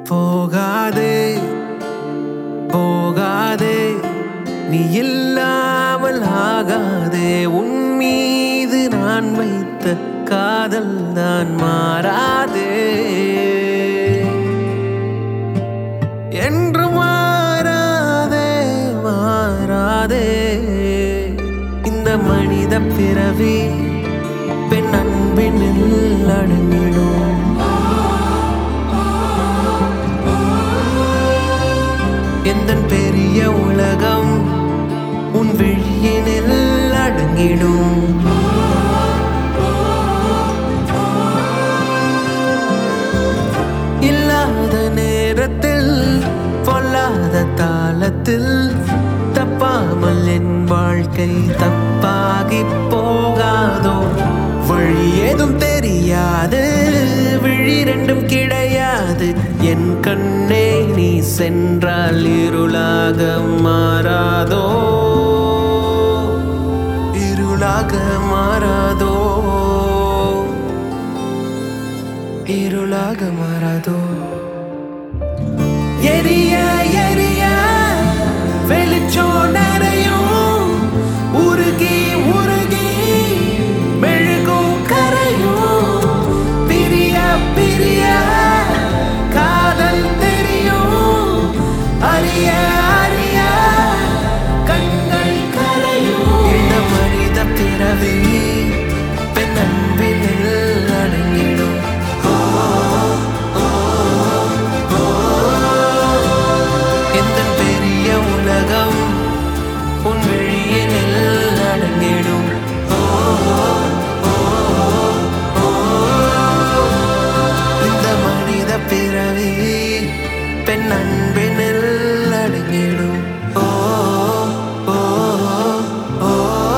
போகாதே போகாதே நீ இல்லாமல் ஆகாதே உன் மீது நான் வைத்த காதல் தான் மாறாதே என்று மாறாதே மாறாதே இந்த மனித பிறவி பெண் அன்பினில் அடங்கிடும் எந்த பெரிய உலகம் உன் விழியினில் அடங்கிடும் இல்லாத நேரத்தில் பொல்லாத தாளத்தில் தப்பாமல் என் வாழ்க்கை தப்பாகி போகாதோ வழி ஏதும் தெரியாது விழி ரெண்டும் கிடையாது என் கண்ணே நீ சென்றால் இருளாக மாறாதோ இருளாக மாறாதோ இருளாக மாறாதோ எரிய எரிய வெளிச்சம் நிறையும் உருகி உருகி மெழுகும் கரையும் பிரிய பிரிய காதல் தெரியும் அறிய அறிய கண்கள் கரையும் இந்த மனித பிறவி பெண் அன்பினில் அடங்கிடும் எந்த பெரிய உலகம் உன் விழியினில் அடங்கிடும் இந்த மனித பிறவி பெண் அன்பினில் அடங்கிடும் ஓ ஓ ஓ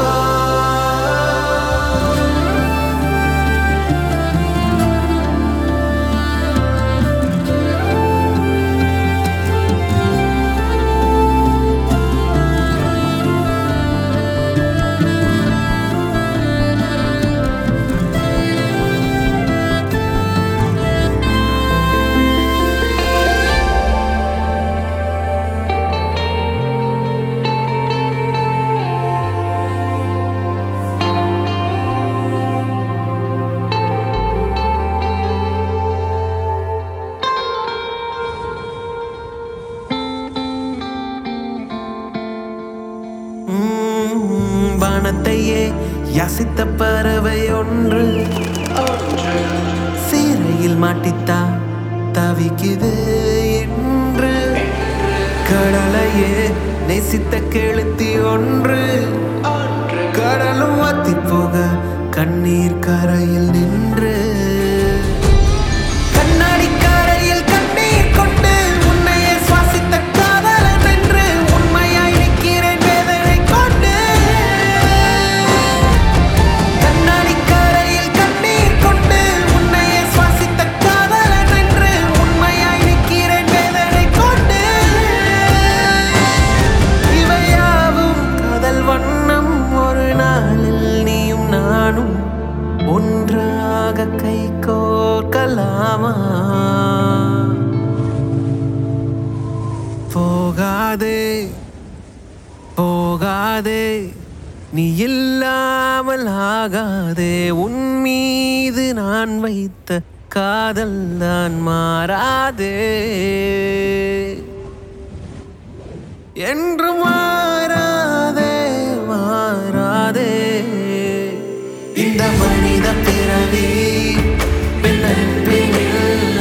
உம், வானத்தையே யாசித்த பறவை ஒன்று சீரையில் மாட்டித்தா தவிக்குது என்று கடலையே நேசித்த கெளுத்தி ஒன்று கடலும் வாத்தி போக கண்ணீர் கரையில் நின்று கண்ணாடி கரையில் கண்ணீர் கொண்டு உன்னையே சுவாசித்த காதலன் என்று உண்மையாய் நிற்கிறேன் வேதனை கொண்டு கண்ணாடி கரையில் கண்ணீர் கொண்டு உன்னையே சுவாசித்த காதலன் என்று உண்மையாய் நிற்கிறேன் வேதனை கொண்டு இவையாவும் காதல் வண்ணம் ஒரு நாளில் நீயும் நானும் ஒன்றாக கை கோர்க்கலாமா போகாதே போகாதே நீ இல்லாமல் ஆகாதே உன் மீது நான் வைத்த காதல் தான் மாறாதே என்று மாறாதே மாறாதே இந்த மனித பிறவி பெண் அன்பினில்